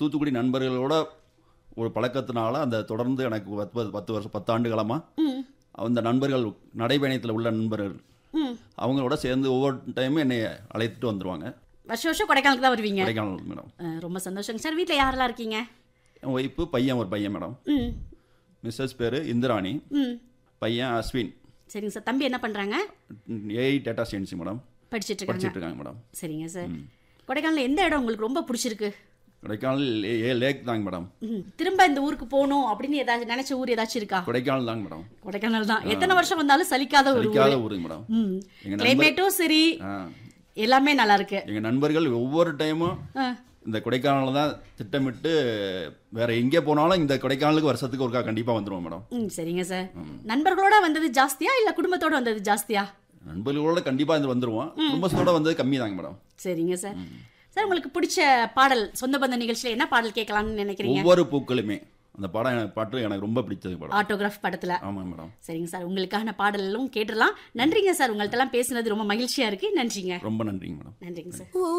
தூத்துக்குடி நண்பர்களோட ஒரு பழக்கத்தினால அந்த தொடர்ந்து எனக்கு பத்து பத்து வருஷம் பத்து ஆண்டு காலமாக ம் அந்த நண்பர்கள் நடைபயணத்தில் உள்ள நண்பர்கள் ம் அவங்களோட சேர்ந்து ஒவ்வொரு டைமும் என்னை அழைத்துட்டு வந்துருவாங்க வருஷம் வருஷம் கொடைக்கானலுக்கு தான் வருவீங்க கொடைக்கானல் மேடம் அஹ், ரொம்ப சந்தோஷங்க சார் வீட்டில் யாரெல்லாம் இருக்கீங்க என் ஒய்ஃபு பையன் ஒரு பையன் மேடம் ம் மிஸ்ஸஸ் பேர் இந்திராணி ம் பையன் அஸ்வின் சரிங்க சார் தம்பி என்ன பண்ணுறாங்க ஏஐ டேட்டா சயின்ஸ் மேடம் படிச்சிட்டு இருக்காங்க படிச்சிட்டு இருக்காங்க மேடம் சரிங்க சார் கொடைக்கானலில் எந்த இடம் உங்களுக்கு ரொம்ப பிடிச்சிருக்கு கொடைக்கானல் ஏ- ஏ லேக் தாங்க மேடம் ம் திரும்ப இந்த ஊருக்கு போகணும் அப்படின்னு ஏதாச்சும் நினைச்ச ஊர் ஏதாச்சும் இருக்கா கொடைக்கானல் தாங்க மேடம் கொடைக்கானல் தான் எத்தனை வருஷம் வந்தாலும் சலிக்காத ஒரு ஊர் சலிக்காத ஊருங்க மேடம் ம் எங்க நண்பர் கிளைமேட்டும் சரி ஆ, எல்லாமே நல்லா இருக்கு எங்க நண்பர்கள் ஒவ்வொரு டைமும் ஆ, இந்த கொடைக்கானலில் தான் திட்டமிட்டு வேற எங்கே போனாலும் இந்த கொடைக்கானலுக்கு வருஷத்துக்கு ஒருக்கா கண்டிப்பாக வந்துருவோம் மேடம் ம் சரிங்க சார் நண்பர்களோட வந்தது ஜாஸ்தியா இல்ல குடும்பத்தோட வந்தது ஜாஸ்தியா நண்பர்களோட கண்டிப்பாக இந்த வந்துருவோம் குடும்பத்தோட வந்தது கம்மி தாங்க மேடம் சரிங்க சார் சார் உங்களுக்கு பிடிச்ச பாடல் சொந்த பந்த நிகழ்ச்சியில என்ன பாடல் கேட்கலாம்னு நினைக்கிறீங்க ஒவ்வொரு பூக்களுமே அந்த படம் எனக்கு பாட்டு எனக்கு ரொம்ப பிடிச்சது படம் ஆட்டோகிராஃப் படத்துல ஆமாங்க மேடம் சரிங்க சார் உங்களுக்கான பாடலும் கேட்டுடலாம் நன்றிங்க சார் உங்கள்ட்ட எல்லாம் பேசுனது ரொம்ப மகிழ்ச்சியா இருக்கு நன்றிங்க ரொம்ப நன்றிங்க மேடம் நன்றிங்க சார்